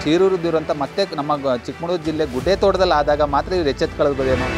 ಶೀರೂರದಿರುವಂಥ ಮತ್ತೆ ನಮ್ಮ ಗ- ಚಿಕ್ಕಮಗಳೂರು ಜಿಲ್ಲೆ ಗುಡ್ಡೆ ತೋಟದಲ್ಲಿ ಆದಾಗ ಮಾತ್ರ ಇವ್ರು ಎಚ್ಚೆತ್ಕೊಳ್ಳೋದೇನೋ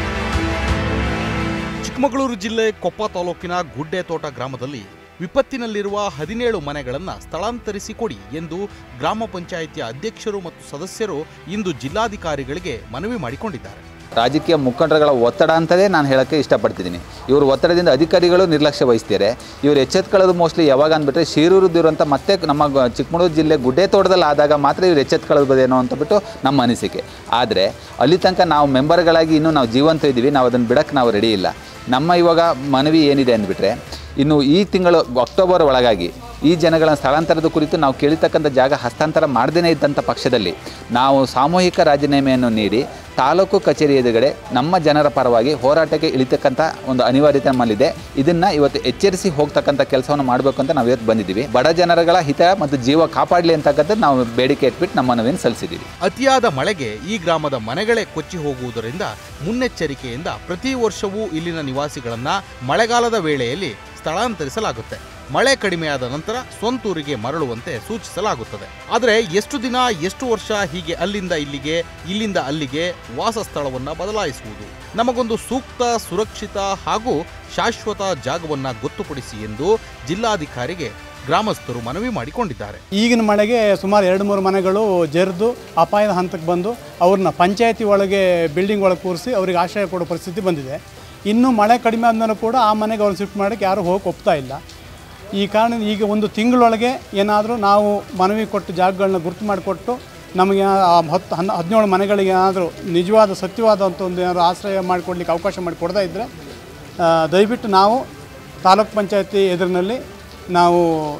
ಚಿಕ್ಕಮಗಳೂರು ಜಿಲ್ಲೆ ಕೊಪ್ಪ ತಾಲೂಕಿನ ಗುಡ್ಡೆ ತೋಟ ಗ್ರಾಮದಲ್ಲಿ ವಿಪತ್ತಿನಲ್ಲಿರುವ ಹದಿನೇಳು ಮನೆಗಳನ್ನು ಸ್ಥಳಾಂತರಿಸಿ ಕೊಡಿ ಎಂದು ಗ್ರಾಮ ಪಂಚಾಯಿತಿಯ ಅಧ್ಯಕ್ಷರು ಮತ್ತು ಸದಸ್ಯರು ಇಂದು ಜಿಲ್ಲಾಧಿಕಾರಿಗಳಿಗೆ ಮನವಿ ಮಾಡಿಕೊಂಡಿದ್ದಾರೆ ರಾಜಕೀಯ ಮುಖಂಡರುಗಳ ಒತ್ತಡ ಅಂತಲೇ ನಾನು ಹೇಳೋಕ್ಕೆ ಇಷ್ಟಪಡ್ತಿದ್ದೀನಿ ಇವರು ಒತ್ತಡದಿಂದ ಅಧಿಕಾರಿಗಳು ನಿರ್ಲಕ್ಷ್ಯ ವಹಿಸ್ತಾರೆ ಇವರು ಎಚ್ಚೆತ್ಕೊಳ್ಳೋದು ಮೋಸ್ಟ್ಲಿ ಯಾವಾಗ ಅಂದ್ಬಿಟ್ರೆ ಶೀರೂರದಿರುವಂಥ ಮತ್ತೆ ನಮ್ಮ ಗ- ಚಿಕ್ಕಮಗಳೂರು ಜಿಲ್ಲೆ ಗುಡ್ಡೆ ತೋಟದಲ್ಲಿ ಆದಾಗ ಮಾತ್ರ ಇವ್ರು ಎಚ್ಚೆತ್ಕೊಳ್ಳೋದೇನೋ ಅಂತಬಿಟ್ಟು ನಮ್ಮ ಅನಿಸಿಕೆ ಆದರೆ ಅಲ್ಲಿ ತನಕ ನಾವು ಮೆಂಬರ್ಗಳಾಗಿ ಇನ್ನೂ ನಾವು ಜೀವಂತ ಇದ್ದೀವಿ ನಾವು ಅದನ್ನು ಬಿಡೋಕ್ಕೆ ನಾವು ರೆಡಿ ಇಲ್ಲ ನಮ್ಮ ಇವಾಗ ಮನವಿ ಏನಿದೆ ಅಂದ್ಬಿಟ್ರೆ ಇನ್ನು ಈ ತಿಂಗಳು ಅಕ್ಟೋಬರ್ ಒಳಗಾಗಿ ಈ ಜನಗಳ ಸ್ಥಳಾಂತರದ ಕುರಿತು ನಾವು ಕೇಳಿರ್ತಕ್ಕಂಥ ಜಾಗ ಹಸ್ತಾಂತರ ಮಾಡದೇ ಇದ್ದಂಥ ಪಕ್ಷದಲ್ಲಿ ನಾವು ಸಾಮೂಹಿಕ ರಾಜೀನಾಮೆಯನ್ನು ನೀಡಿ ತಾಲೂಕು ಕಚೇರಿ ಎದುರುಗಡೆ ನಮ್ಮ ಜನರ ಪರವಾಗಿ ಹೋರಾಟಕ್ಕೆ ಇಳಿತಕ್ಕಂಥ ಒಂದು ಅನಿವಾರ್ಯತೆ ನಮ್ಮಲ್ಲಿದೆ ಇದನ್ನು ಇವತ್ತು ಎಚ್ಚರಿಸಿ ಹೋಗ್ತಕ್ಕಂಥ ಕೆಲಸವನ್ನು ಮಾಡಬೇಕು ಅಂತ ನಾವು ಇವತ್ತು ಬಂದಿದ್ದೀವಿ ಬಡ ಜನರುಗಳ ಹಿತ ಮತ್ತು ಜೀವ ಕಾಪಾಡಲಿ ಅಂತಕ್ಕಂಥದ್ದು ನಾವು ಬೇಡಿಕೆ ಇಟ್ಬಿಟ್ಟು ನಮ್ಮ ಮನವಿಯನ್ನು ಸಲ್ಲಿಸಿದ್ದೀವಿ ಅತಿಯಾದ ಮಳೆಗೆ ಈ ಗ್ರಾಮದ ಮನೆಗಳೇ ಕೊಚ್ಚಿ ಹೋಗುವುದರಿಂದ ಮುನ್ನೆಚ್ಚರಿಕೆಯಿಂದ ಪ್ರತಿ ವರ್ಷವೂ ಇಲ್ಲಿನ ನಿವಾಸಿಗಳನ್ನ ಮಳೆಗಾಲದ ವೇಳೆಯಲ್ಲಿ ಸ್ಥಳಾಂತರಿಸಲಾಗುತ್ತೆ ಮಳೆ ಕಡಿಮೆಯಾದ ನಂತರ ಸ್ವಂತೂರಿಗೆ ಮರಳುವಂತೆ ಸೂಚಿಸಲಾಗುತ್ತದೆ ಆದರೆ ಎಷ್ಟು ದಿನ ಎಷ್ಟು ವರ್ಷ ಹೀಗೆ ಅಲ್ಲಿಂದ ಇಲ್ಲಿಗೆ ಇಲ್ಲಿಂದ ಅಲ್ಲಿಗೆ ವಾಸ ಸ್ಥಳವನ್ನ ಬದಲಾಯಿಸುವುದು ನಮಗೊಂದು ಸೂಕ್ತ ಸುರಕ್ಷಿತ ಹಾಗೂ ಶಾಶ್ವತ ಜಾಗವನ್ನ ಗೊತ್ತುಪಡಿಸಿ ಎಂದು ಜಿಲ್ಲಾಧಿಕಾರಿಗೆ ಗ್ರಾಮಸ್ಥರು ಮನವಿ ಮಾಡಿಕೊಂಡಿದ್ದಾರೆ ಈಗಿನ ಮಳೆಗೆ ಸುಮಾರು ಎರಡು ಮೂರು ಮನೆಗಳು ಜರಿದು ಅಪಾಯದ ಹಂತಕ್ಕೆ ಬಂದು ಅವ್ರನ್ನ ಪಂಚಾಯತಿ ಒಳಗೆ ಬಿಲ್ಡಿಂಗ್ ಒಳಗೆ ಕೂರಿಸಿ ಅವ್ರಿಗೆ ಆಶ್ರಯ ಕೊಡೋ ಪರಿಸ್ಥಿತಿ ಬಂದಿದೆ ಇನ್ನು ಮಳೆ ಕಡಿಮೆ ಆದ್ಮೇಲೆ ಕೂಡ ಆ ಮನೆಗೆ ಅವ್ರು ಶಿಫ್ಟ್ ಮಾಡೋಕ್ಕೆ ಯಾರು ಹೋಗಕ್ಕೆ ಒಪ್ತಾ ಇಲ್ಲ ಈ ಕಾರಣ ಈಗ ಒಂದು ತಿಂಗಳೊಳಗೆ ಏನಾದರೂ ನಾವು ಮನವಿ ಕೊಟ್ಟು ಜಾಗಗಳನ್ನ ಗುರುತು ಮಾಡಿಕೊಟ್ಟು ನಮಗೆ ಆ ಹತ್ತು ಹನ್ನ ಹದಿನೇಳು ಮನೆಗಳಿಗೆ ಏನಾದರೂ ನಿಜವಾದ ಸತ್ಯವಾದಂಥ ಒಂದು ಏನಾದರೂ ಆಶ್ರಯ ಮಾಡಿಕೊಡ್ಲಿಕ್ಕೆ ಅವಕಾಶ ಮಾಡಿಕೊಡ್ತಾ ಇದ್ದರೆ ದಯವಿಟ್ಟು ನಾವು ತಾಲೂಕ್ ಪಂಚಾಯತಿ ಎದುರಿನಲ್ಲಿ ನಾವು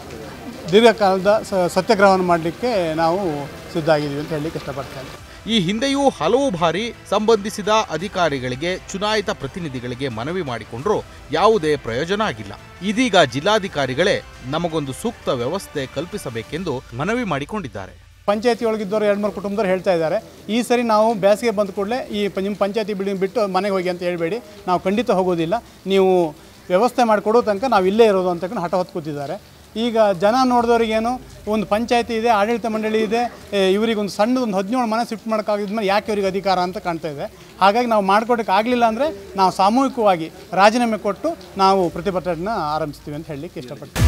ದೀರ್ಘಕಾಲದ ಸ- ಸತ್ಯಾಗ್ರಹವನ್ನು ಮಾಡಲಿಕ್ಕೆ ನಾವು ಸಿದ್ಧ ಆಗಿದ್ದೀವಿ ಅಂತ ಹೇಳಲಿಕ್ಕೆ ಇಷ್ಟಪಡ್ತೇನೆ ಈ ಹಿಂದೆಯೂ ಹಲವು ಬಾರಿ ಸಂಬಂಧಿಸಿದ ಅಧಿಕಾರಿಗಳಿಗೆ ಚುನಾಯಿತ ಪ್ರತಿನಿಧಿಗಳಿಗೆ ಮನವಿ ಮಾಡಿಕೊಂಡ್ರೂ ಯಾವುದೇ ಪ್ರಯೋಜನ ಆಗಿಲ್ಲ ಇದೀಗ ಜಿಲ್ಲಾಧಿಕಾರಿಗಳೇ ನಮಗೊಂದು ಸೂಕ್ತ ವ್ಯವಸ್ಥೆ ಕಲ್ಪಿಸಬೇಕೆಂದು ಮನವಿ ಮಾಡಿಕೊಂಡಿದ್ದಾರೆ ಪಂಚಾಯತಿ ಒಳಗಿದ್ದವರು ಎರಡು ಮೂರು ಕುಟುಂಬದವ್ರು ಹೇಳ್ತಾ ಇದ್ದಾರೆ ಈ ಸರಿ ನಾವು ಬೇಸಿಗೆ ಬಂದ ಕೂಡಲೇ ಈ ಪ- ನಿಮ್ಮ ಪಂಚಾಯತಿ ಬಿಲ್ಡಿಂಗ್ ಬಿಟ್ಟು ಮನೆಗೆ ಹೋಗಿ ಅಂತ ಹೇಳ್ಬೇಡಿ ನಾವು ಖಂಡಿತ ಹೋಗೋದಿಲ್ಲ ನೀವು ವ್ಯವಸ್ಥೆ ಮಾಡಿಕೊಡೋ ತನಕ ನಾವು ಇಲ್ಲೇ ಇರೋದು ಅಂತ ಹಠ ಹೊತ್ತು ಕೂತಿದ್ದಾರೆ ಈಗ ಜನ ನೋಡಿದವ್ರಿಗೇನು ಒಂದು ಪಂಚಾಯತಿ ಇದೆ ಆಡಳಿತ ಮಂಡಳಿ ಇದೆ ಏ, ಇವರಿಗೊಂದು ಸಣ್ಣದೊಂದು ಹದಿನೇಳು ಮನೆ ಶಿಫ್ಟ್ ಮಾಡೋಕ್ಕಾಗಿದ್ಮೇಲೆ ಯಾಕೆ ಇವ್ರಿಗೆ ಅಧಿಕಾರ ಅಂತ ಕಾಣ್ತಾ ಇದೆ ಹಾಗಾಗಿ ನಾವು ಮಾಡ್ಕೊಡೋಕೆ ಆಗಲಿಲ್ಲ ಅಂದರೆ ನಾವು ಸಾಮೂಹಿಕವಾಗಿ ರಾಜೀನಾಮೆ ಕೊಟ್ಟು ನಾವು ಪ್ರತಿಭಟನೆ ಆರಂಭಿಸ್ತೀವಿ ಅಂತ ಹೇಳಲಿಕ್ಕೆ ಇಷ್ಟಪಡ್ತೀನಿ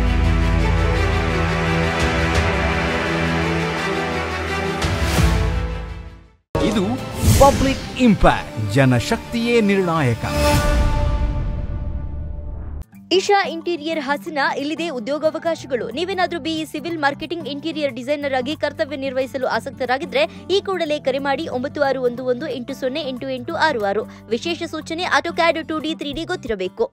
ಇದು ಪಬ್ಲಿಕ್ ಇಂಪ್ಯಾಕ್ಟ್ ಜನಶಕ್ತಿಯೇ ನಿರ್ಣಾಯಕ ಇಶಾ ಇಂಟೀರಿಯರ್ ಹಾಸನ ಇಲ್ಲಿದೆ ಉದ್ಯೋಗಾವಕಾಶಗಳು ನೀವೇನಾದ್ರೂ BE civil marketing interior designer ಆಗಿ ಕರ್ತವ್ಯ ನಿರ್ವಹಿಸಲು ಆಸಕ್ತರಾಗಿದ್ರೆ ಈ ಕೂಡಲೇ ಕರೆ ಮಾಡಿ ಒಂಬತ್ತು ಆರು ಒಂದು ಒಂದು ಎಂಟು ಸೊನ್ನೆ ಎಂಟು ಎಂಟು ಆರು ಆರು ವಿಶೇಷ ಸೂಚನೆ auto CAD two D three D ಗೊತ್ತಿರಬೇಕು